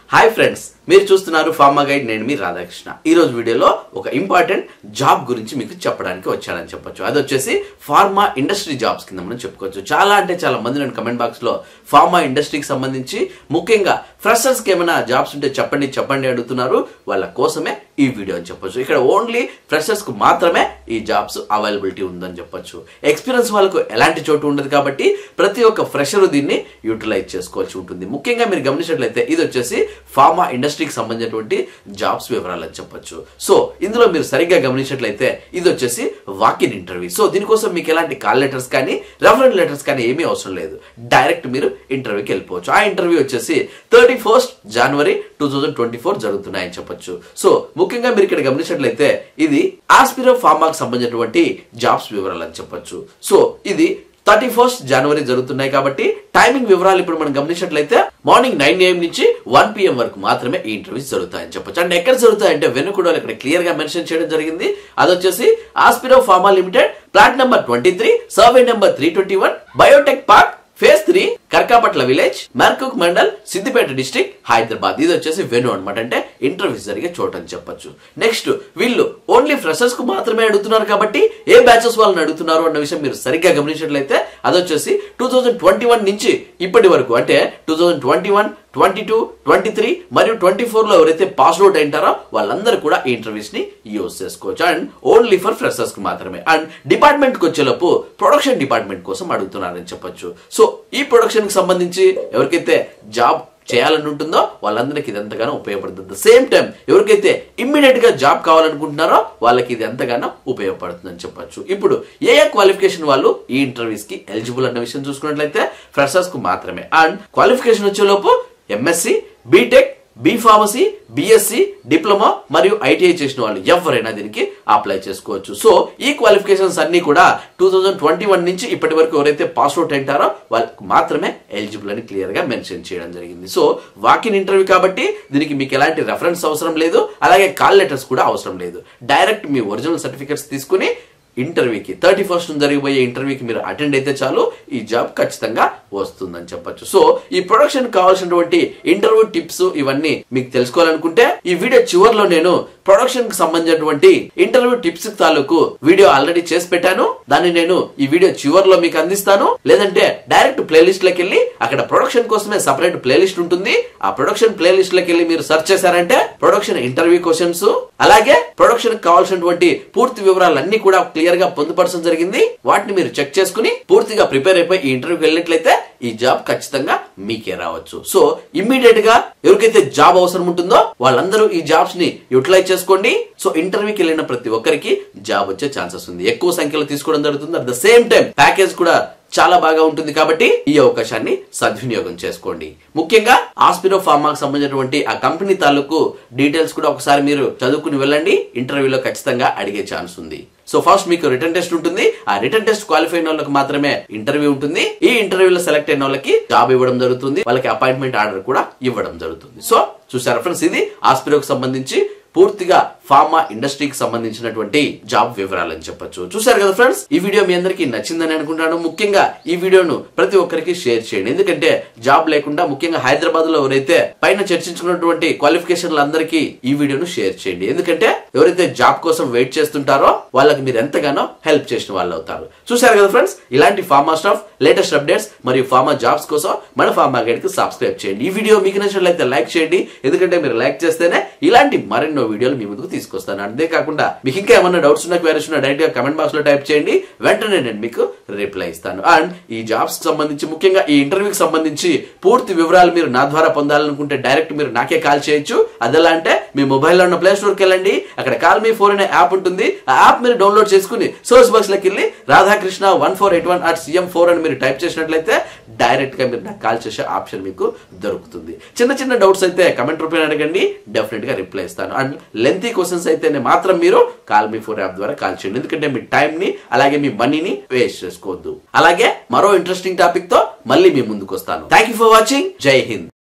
hi friends మీరు చూస్తున్నారు pharma guide నేను మీ రాధాకృష్ణ ఈ రోజు వీడియోలో ఒక ఇంపార్టెంట్ జాబ్ గురించి మీకు చెప్పడానికి వచ్చానని చెప్పొచ్చు అది వచ్చేసి ఫార్మా ఇండస్ట్రీ జాబ్స్ కింద మనం చెప్పుకోవచ్చు చాలా అంటే చాలా మంది నేను కమెంట్ బాక్స్ లో ఫార్మా ఇండస్ట్రీకి సంబంధించి ముఖ్యంగా ఫ్రెషర్స్ కి ఏమైనా జాబ్స్ ఉంటే చెప్పండి చెప్పండి అడుగుతున్నారు వాళ్ళ కోసమే ఈ వీడియో అని చెప్పొచ్చు ఇక్కడ ఓన్లీ ఫ్రెషర్స్ కు మాత్రమే ఈ జాబ్స్ అవైలబిలిటీ ఉందని చెప్పొచ్చు ఎక్స్పీరియన్స్ వాళ్ళకు ఎలాంటి చోటు ఉండదు కాబట్టి ప్రతి ఒక్క ఫ్రెషర్ దీన్ని యూటిలైజ్ చేసుకోవాల్సి ఉంటుంది ముఖ్యంగా మీరు గమనించినట్లయితే ఇది వచ్చేసి ఫార్మా ఇండస్ట్రీకి సంబంధించినటువంటి జాబ్స్ వివరాలు అని చెప్పొచ్చు సో ఇందులో మీరు సరిగ్గా గమనించినట్లయితే ఇది వచ్చేసి వాకిన్ ఇంటర్వ్యూ సో దీనికోసం మీకు ఎలాంటి కాల్ లెటర్స్ కానీ రెఫరెన్స్ లెటర్స్ కానీ ఏమీ అవసరం లేదు డైరెక్ట్ మీరు ఇంటర్వ్యూకి వెళ్ళిపోవచ్చు ఆ ఇంటర్వ్యూ వచ్చేసి థర్టీ ఫస్ట్ జనవరి టూ థౌజండ్ ట్వంటీ ఫోర్ జరుగుతున్నాయని చెప్పొచ్చు సో ముఖ్యంగా మీరు ఇక్కడ గమనించినట్లయితే ఇది ఆస్పిరో ఫార్మాకి సంబంధించినటువంటి జాబ్స్ వివరాలు అని చెప్పొచ్చు సో ఇది థర్టీ ఫస్ట్ జనవరి జరుగుతున్నాయి కాబట్టి టైమింగ్ వివరాలు ఇప్పుడు మనం గమనించినట్లయితే మార్నింగ్ నైన్ ఏఎం నుంచి వన్ పిఎం వరకు మాత్రమే ఈ ఇంటర్వ్యూస్ జరుగుతాయని చెప్పొచ్చు అండ్ ఎక్కడ జరుగుతాయంటే వెనుకూడలో ఇక్కడ క్లియర్ గా మెన్షన్ చేయడం జరిగింది అది వచ్చేసి Aspiro pharma limited plot number twenty three survey number three twenty one biotech park phase three Karkapatla village Markuk mandal Siddipet district Hyderabad ఇది వచ్చేసి వెను అనమాట అంటే ఇంటర్వ్యూస్ జరిగే చోటు అని చెప్పొచ్చు నెక్స్ట్ వీళ్ళు ఓన్లీ ఫ్రెషర్స్ కు మాత్రమే అడుగుతున్నారు కాబట్టి ఏ బ్యాచెస్ వాళ్ళని అడుగుతున్నారు అన్న విషయం మీరు సరిగ్గా గమనించినట్లయితే అది వచ్చేసి టూ థౌజండ్ ట్వంటీ వన్ నుంచి ఇప్పటి వరకు అంటే two thousand twenty one twenty two twenty three మరియు ట్వంటీ ఫోర్ లో ఎవరైతే పాస్ అవుట్ అయింటారో వాళ్ళందరూ కూడా ఈ ఇంటర్వ్యూస్ ని యూజ్ చేసుకోవచ్చు అండ్ ఓన్లీ ఫర్ ఫ్రెషర్స్ కి మాత్రమే అండ్ డిపార్ట్మెంట్ కి వచ్చేలోపు ప్రొడక్షన్ డిపార్ట్మెంట్ కోసం అడుగుతున్నారని చెప్పొచ్చు సో ఈ ప్రొడక్షన్ కి సంబంధించి ఎవరికైతే జాబ్ చేయాలని ఉంటుందో వాళ్ళందరికీ ఇది ఎంతగానో ఉపయోగపడుతుంది సేమ్ టైం ఎవరికైతే ఇమ్మీడియట్ గా జాబ్ కావాలనుకుంటున్నారో వాళ్ళకి ఇది ఎంతగానో ఉపయోగపడుతుందని చెప్పొచ్చు ఇప్పుడు ఏ ఏ క్వాలిఫికేషన్ వాళ్ళు ఈ ఇంటర్వ్యూస్ కి ఎలిజిబుల్ అన్న విషయం చూసుకున్నట్లయితే ఫ్రెషర్స్ కు మాత్రమే అండ్ క్వాలిఫికేషన్ వచ్చేలోపు MSc BTech B pharmacy BSc diploma మరియు ఐటీఐ చేసిన వాళ్ళు ఎవరైనా దీనికి అప్లై చేసుకోవచ్చు సో ఈ క్వాలిఫికేషన్స్ అన్ని కూడా టూ థౌజండ్ ట్వంటీ వన్ నుంచి ఇప్పటి వరకు ఎవరైతే పాస్ అవుట్ అయింటారో వాళ్ళకి మాత్రమే ఎలిజిబుల్ అని క్లియర్ గా మెన్షన్ చేయడం జరిగింది సో వాకిన్ ఇంటర్వ్యూ కాబట్టి దీనికి మీకు ఎలాంటి రెఫరెన్స్ అవసరం లేదు అలాగే కాల్ లెటర్స్ కూడా అవసరం లేదు డైరెక్ట్ మీ ఒరిజినల్ సర్టిఫికెట్స్ తీసుకుని ఇంటర్వ్యూకి థర్టీ ఫస్ట్ జరిగిపోయే ఇంటర్వ్యూకి మీరు అటెండ్ అయితే చాలు ఈ జాబ్ ఖచ్చితంగా వస్తుందని చెప్పొచ్చు సో ఈ ప్రొడక్షన్ కావాల్సినటువంటి ఇంటర్వ్యూ టిప్స్ ఇవన్నీ మీకు తెలుసుకోవాలనుకుంటే ఈ వీడియో చివరిలో నేను ప్రొడక్షన్ కి సంబంధించినటువంటి ఇంటర్వ్యూ టిప్స్ తాలూకు వీడియో ఆల్రెడీ చేసి పెట్టాను దాన్ని నేను ఈ వీడియో చివరిలో మీకు అందిస్తాను లేదంటే డైరెక్ట్ ప్లేలిస్ట్ లోకి వెళ్ళి అక్కడ ప్రొడక్షన్ కోసమే సపరేట్ ప్లేలిస్ట్ ఉంటుంది ఆ ప్రొడక్షన్ ప్లేలిస్ట్ లోకి వెళ్ళి మీరు సెర్చ్ చేశారంటే ప్రొడక్షన్ ఇంటర్వ్యూ క్వశ్చన్స్ అలాగే ప్రొడక్షన్ కావాల్సినటువంటి పూర్తి వివరాలన్నీ కూడా క్లియర్ గా పొందుపరచడం జరిగింది వాటిని మీరు చెక్ చేసుకుని పూర్తిగా ప్రిపేర్ అయిపోయి ఈ ఇంటర్వ్యూకి వెళ్ళినట్లయితే ఈ జాబ్ ఖచ్చితంగా మీకే రావచ్చు సో ఇమ్మీడియట్ గా ఎవరికైతే జాబ్ అవసరం ఉంటుందో వాళ్ళందరూ ఈ జాబ్స్ ని యూటిలైజ్ చేసుకోండి సో ఇంటర్వ్యూకి వెళ్ళిన ప్రతి ఒక్కరికి జాబ్ వచ్చే ఛాన్సెస్ ఉంది ఎక్కువ సంఖ్యలో తీసుకోవడం జరుగుతుంది at the same time package కూడా చాలా బాగా ఉంటుంది కాబట్టి ఈ అవకాశాన్ని సద్వినియోగం చేసుకోండి ముఖ్యంగా ఆస్పిరో ఫార్మాకి సంబంధించినటువంటి ఆ కంపెనీ తాలూకు డీటెయిల్స్ కూడా ఒకసారి మీరు చదువుకుని వెళ్ళండి ఇంటర్వ్యూలో ఖచ్చితంగా అడిగే ఛాన్స్ ఉంది సో ఫస్ట్ మీకు రిటర్న్ టెస్ట్ ఉంటుంది ఆ రిటర్న్ టెస్ట్ క్వాలిఫై అయిన వాళ్ళకి మాత్రమే ఇంటర్వ్యూ ఉంటుంది ఈ ఇంటర్వ్యూలో సెలెక్ట్ అయిన వాళ్ళకి జాబ్ ఇవ్వడం జరుగుతుంది వాళ్ళకి అపాయింట్మెంట్ ఆర్డర్ కూడా ఇవ్వడం జరుగుతుంది సో చూసారా ఫ్రెండ్స్ ఇది ఆస్పిరోకి సంబంధించి పూర్తిగా ఫార్మా ఇండస్ట్రీకి సంబంధించినటువంటి జాబ్ వివరాలు అని చెప్పొచ్చు చూసారు కదా ఫ్రెండ్స్ ఈ వీడియో మీ అందరికీ నచ్చిందని అనుకుంటాను ముఖ్యంగా ఈ వీడియోను ప్రతి ఒక్కరికి షేర్ చేయండి ఎందుకంటే జాబ్ లేకుండా ముఖ్యంగా హైదరాబాద్ లో ఎవరైతే పైన చర్చించుకున్నటువంటి క్వాలిఫికేషన్లు అందరికీ ఈ వీడియోను షేర్ చేయండి ఎందుకంటే ఎవరైతే జాబ్ కోసం వెయిట్ చేస్తుంటారో వాళ్ళకి మీరు ఎంతగానో హెల్ప్ చేసిన వాళ్ళు అవుతారు చూసారు కదా ఫ్రెండ్స్ ఇలాంటి ఫార్మా స్టాఫ్ లేటెస్ట్ అప్డేట్స్ మరియు ఫార్మా జాబ్స్ కోసం మన ఫార్మా గైడ్ కి సబ్స్క్రైబ్ చేయండి ఈ వీడియో మీకు నచ్చినట్లయితే లైక్ చేయండి ఎందుకంటే మీరు లైక్ చేస్తేనే ఇలాంటి మరెన్నో వీడియోలు మీ ముందుకు తీసుకొస్తాను అంతేకాకుండా మీకు ఇంకా ఏమన్నా డౌట్స్ ఉన్నా క్వైరీస్ ఉన్నా డైరెక్ట్ గా కమెంట్ బాక్స్ లో టైప్ చేయండి వెంటనే నేను మీకు రిప్లై ఇస్తాను అండ్ ఈ జాబ్స్ కి సంబంధించి ముఖ్యంగా ఈ ఇంటర్వ్యూకి సంబంధించి పూర్తి వివరాలు మీరు నా ద్వారా పొందాలనుకుంటే డైరెక్ట్ మీరు నాకే కాల్ చేయొచ్చు అదెలా అంటే మీ మొబైల్లో ఉన్న ప్లే స్టోర్కి వెళ్ళండి అక్కడ కాల్ మీ ఫోర్ అనే యాప్ ఉంటుంది ఆ యాప్ మీరు డౌన్లోడ్ చేసుకుని సోర్స్ బాక్స్ లోకి వెళ్ళి Radhakrishna one four eight one at CM four అని మీరు టైప్ చేసినట్లయితే డైరెక్ట్ గా మీరు నాకు కాల్ చేసే ఆప్షన్ మీకు దొరుకుతుంది చిన్న చిన్న డౌట్స్ అయితే కమెంట్ రూపాయలు అడగండి డెఫినెట్ గా రిప్లై ఇస్తాను అండ్ లెంతీ క్వశ్చన్స్ అయితేనే మాత్రం మీరు కాల్ మీ ఫోర్ యాప్ ద్వారా కాల్ చేయండి ఎందుకంటే మీ టైం ని అలాగే మీ మనీని వేస్ట్ చేసుకోవద్దు అలాగే మరో ఇంట్రెస్టింగ్ టాపిక్ తో మళ్ళీ మీ ముందుకు వస్తాను థ్యాంక్ యూ ఫర్ వాచింగ్ జై హింద్